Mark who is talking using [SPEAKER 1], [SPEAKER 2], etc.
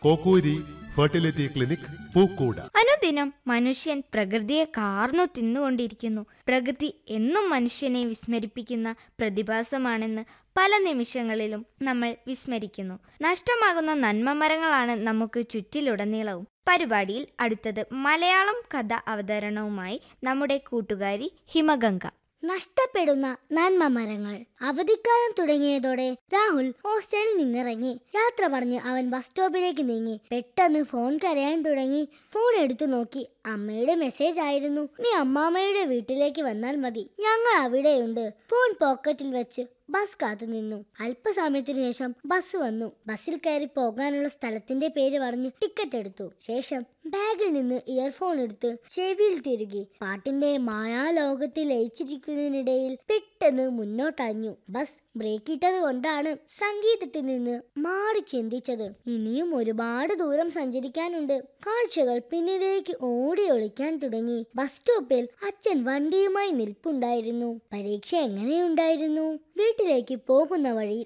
[SPEAKER 1] കോക്കൂരി fertility clinic പൂക്കൂട
[SPEAKER 2] അനുദിനം മനുഷ്യൻ പ്രകൃതിയെ കാർന്നു തിന്നുകൊണ്ടിരിക്കുന്നു പ്രകൃതി എന്നും മനുഷ്യനെ വിസ്മരിപ്പിക്കുന്ന പ്രതിഭാസമാണെന്ന് പല നിമിഷങ്ങളിലും നമ്മൾ വിസ്മരിക്കുന്നു നഷ്ടമാകുന്ന നന്മ മരങ്ങളാണ് നമുക്ക് ചുറ്റിലുടനീളവും പരിപാടിയിൽ അടുത്തത് മലയാളം കഥ അവതരണവുമായി നമ്മുടെ കൂട്ടുകാരി ഹിമഗംഗ
[SPEAKER 3] നഷ്ടപ്പെടുന്ന നന്മ മരങ്ങൾ അവധിക്കാലം തുടങ്ങിയതോടെ രാഹുൽ ഹോസ്റ്റലിൽ നിന്നിറങ്ങി യാത്ര പറഞ്ഞ് അവൻ ബസ് സ്റ്റോപ്പിലേക്ക് നീങ്ങി പെട്ടെന്ന് ഫോൺ കരയാൻ തുടങ്ങി ഫോൺ എടുത്തു നോക്കി അമ്മയുടെ മെസ്സേജ് ആയിരുന്നു നീ അമ്മാമ്മയുടെ വീട്ടിലേക്ക് വന്നാൽ മതി ഞങ്ങൾ അവിടെയുണ്ട് ഫോൺ പോക്കറ്റിൽ വെച്ച് ബസ് കാത്തു നിന്നു അല്പസമയത്തിന് ശേഷം ബസ് വന്നു ബസ്സിൽ കയറി പോകാനുള്ള സ്ഥലത്തിന്റെ പേര് പറഞ്ഞ് ടിക്കറ്റ് എടുത്തു ശേഷം ബാഗിൽ നിന്ന് ഇയർഫോൺ എടുത്ത് ചെവിയിൽ തിരുകി പാട്ടിന്റെ മായാലോകത്തിൽ ലയിച്ചിരിക്കുന്നതിനിടയിൽ പെട്ടെന്ന് മുന്നോട്ടഞ്ഞു ബസ് ബ്രേക്ക് ഇട്ടത് കൊണ്ടാണ് സംഗീതത്തിൽ നിന്ന് മാറി ചിന്തിച്ചത് ഇനിയും ഒരുപാട് ദൂരം സഞ്ചരിക്കാനുണ്ട് കാഴ്ചകൾ പിന്നിലേക്ക് ഓടി ഒളിക്കാൻ തുടങ്ങി ബസ് സ്റ്റോപ്പിൽ അച്ഛൻ വണ്ടിയുമായി നിൽപ്പുണ്ടായിരുന്നു പരീക്ഷ എങ്ങനെയുണ്ടായിരുന്നു വീട്ടിലേക്ക് പോകുന്ന വഴി